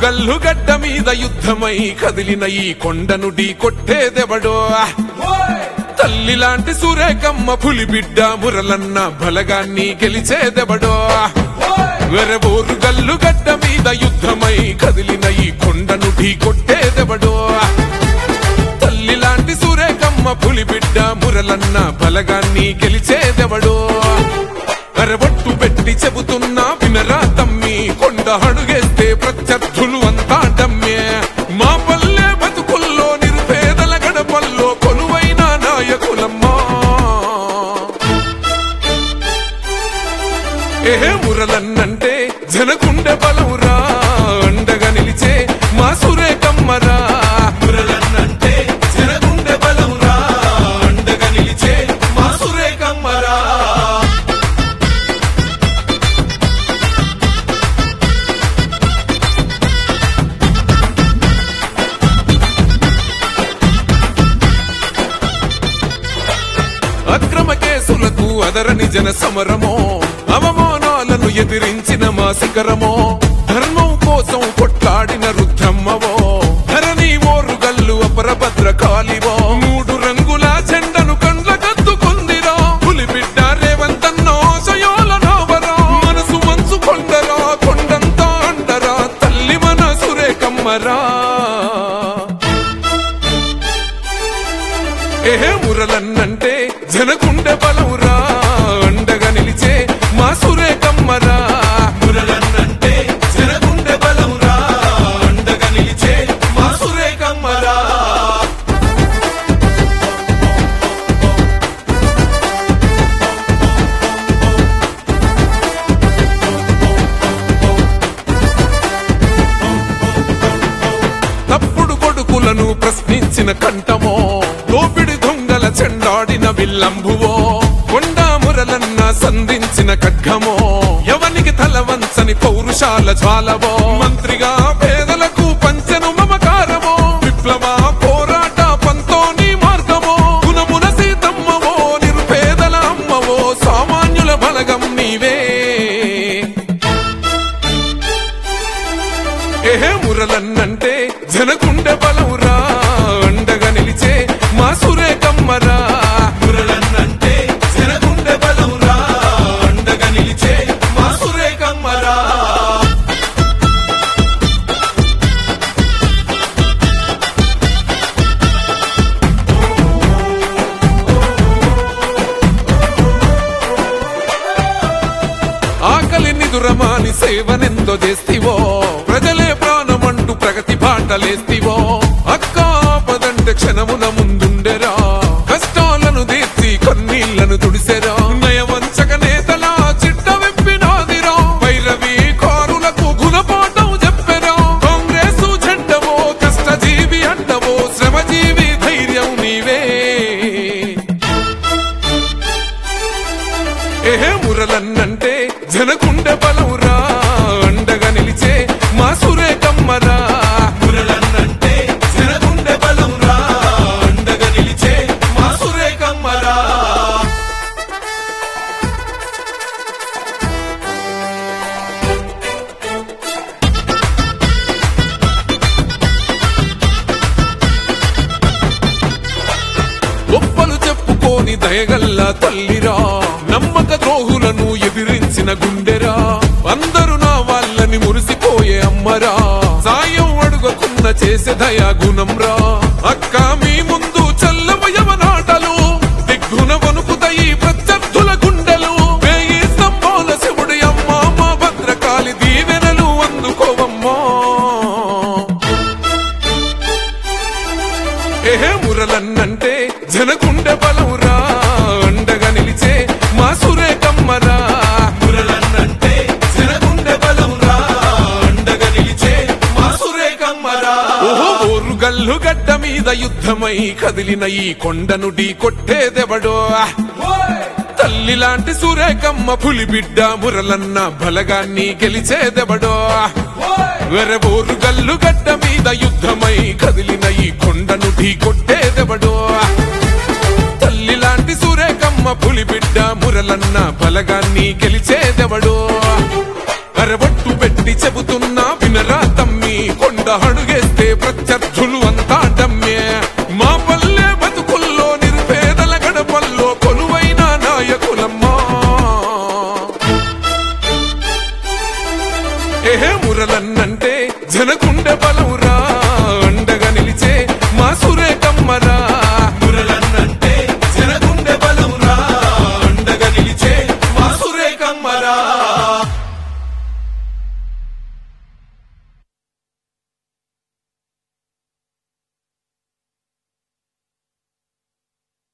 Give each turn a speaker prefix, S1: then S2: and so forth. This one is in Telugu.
S1: ఓరుగల్లు గడ్డ మీద యుద్ధమై కదిలిన ఈ కొండను ఢీ కొట్టేదెవడో తల్లి లాంటి సూరేకమ్మ పులి బిడ్డ మురలన్న బలగాన్ని గెలిచేదెవడో వెరబోరు గల్లు గడ్డ మీద యుద్ధమై కదిలిన ఈ కొండను ఢీ కొట్టేదెవడో తల్లి లాంటి సూరేకమ్మ పులి బిడ్డ మురలన్న బలగాన్ని గెలిచేదెవడో అరబట్టు పెట్టి చెబుతున్నా వినరా తమ్మి కొండ అడుగేస్తే ప్రత్యర్థులు అంతా డమ్మే మా పల్లె బతుకుల్లో నిరుపేదల గడపల్లో కొలువైన నాయకులమ్మా ఏ మురలన్నంటే జనకుండె బలవురా అండగా నిలిచే మా సురేకమ్మరా మురలన్నంటే జనకుండె బలవురా అండగా నిలిచే మా సురేకమ్మరా అక్రమ కేసులకు అదరని జన సమరమో అవమానాలను ఎదిరించిన మా శిఖరమో ధర్మం కోసం కొట్లాడిన రుద్రమ్మవో ధరణి ఓరుగల్లు అపరభద్ర కాలివో మూడు రంగుల జెండను కండ్ల కత్తుకుందిరా పులి బిడ్డ రేవంతన్నో సయోల నోవరా మనసు మంచు కొండరా కొండంతా అండరా తల్లి మన సురేకమ్మరా ఏ మురలన్నంటే జనకుండె బలవురా అండగా నిలిచే మా సురేకమ్మరా మురలన్నంటే జనకుండె బలవురా అండగా నిలిచే మా సురేకమ్మరా తప్పుడు కొడుకులను ప్రశ్నించిన కంఠమో దోపిడి దొంగల చెండాడిన విల్లంబువో కొండా మురలన్న సంధించిన ఖడ్గమో ఎవనికి తల వంచని పౌరుషాల జ్వాలవో మంత్రిగా పేదలకు పంచెను మమకారమో విప్లవ పోరాట పంతోని మార్గమో గుణమున సీతమ్మవో నిరుపేదల అమ్మవో సామాన్యుల బలగం నీవే ఏ మురలన్నంటే జనకుండె బలవురా అండగా నిలిచే మా సురేకమ్మరా మురలన్నంటే జనకుండె బలవురా అండగా నిలిచే మా సురేకమ్మరా ఆకలిని దురమాని సేవనెందో చేస్తివో ప్రజలే ప్రాణమంటూ ప్రగతి బాటలేస్తివో అక్క పదంటే క్షణమున ముందుండెరా కష్టాలను తీర్చి కన్నీళ్లను తుడిసెరా నయవంచక నేతల చిట్ట వెప్పినాదిరా భైరవి కారులకు గుణపాఠం చెప్పెరా కాంగ్రెస్ జెండవో కష్టజీవి అండవో శ్రమజీవి ధైర్యం నీవే ఏ మురలన్నంటే జనకుండె బలవురా అండగా నిలిచే మా సురేకమ్మరా మురలన్నంటే జనకుండె బలవురా అండగా నిలిచే మా సురేకమ్మరా గొప్పలు చెప్పుకోని దయగల్లా తల్లిరా నమ్మక ద్రోహులను ఎదిరించిన గుండెరా అందరూ నా వాళ్ళని మురిసిపోయే అమ్మరా సాయం అడుగకున్న చేసే దయా గుణంరా అక్క మీ ముందు చల్లవయవ నాటలు దిగ్గున వణుకుతాయి ప్రత్యర్థుల గుండెలు వేయి స్తంభాల శివుడి అమ్మ మా భద్రకాళి దీవెనలు అందుకోవమ్మా ఏ మురలన్నంటే జనకుండె బలవురా అండగా నిలిచే మా సురేకమ్మరా మురలన్నంటే జనకుండె బలవురా అండగా నిలిచే మా సురేకమ్మరా ఓహో ఓరుగల్లు గడ్డ మీద యుద్ధమై కదిలిన ఈ కొండను ఢీ కొట్టేదెవడో తల్లి లాంటి సురేకమ్మ పులి బిడ్డ మురలన్న బలగాన్ని గెలిచేదెవడో వెరబోరు గల్లు గడ్డ మీద యుద్ధమై కదిలిన ఈ కొండను ఢీ కొట్టేదెవడో తల్లి లాంటి సూరేకమ్మ పులి బిడ్డ మురలన్న బలగాన్ని గెలిచేదెవడో అరబట్టు పెట్టి చెబుతున్నా వినరా తమ్మి కూడా అడుగేస్తే ప్రత్యర్థులు అంతా డమ్మే మా పల్లె బతుకుల్లో నిరుపేదల గడపల్లో కొలువైన నాయకులమ్మా ఏహే మురలన్నంటే జనకుండె బలవురా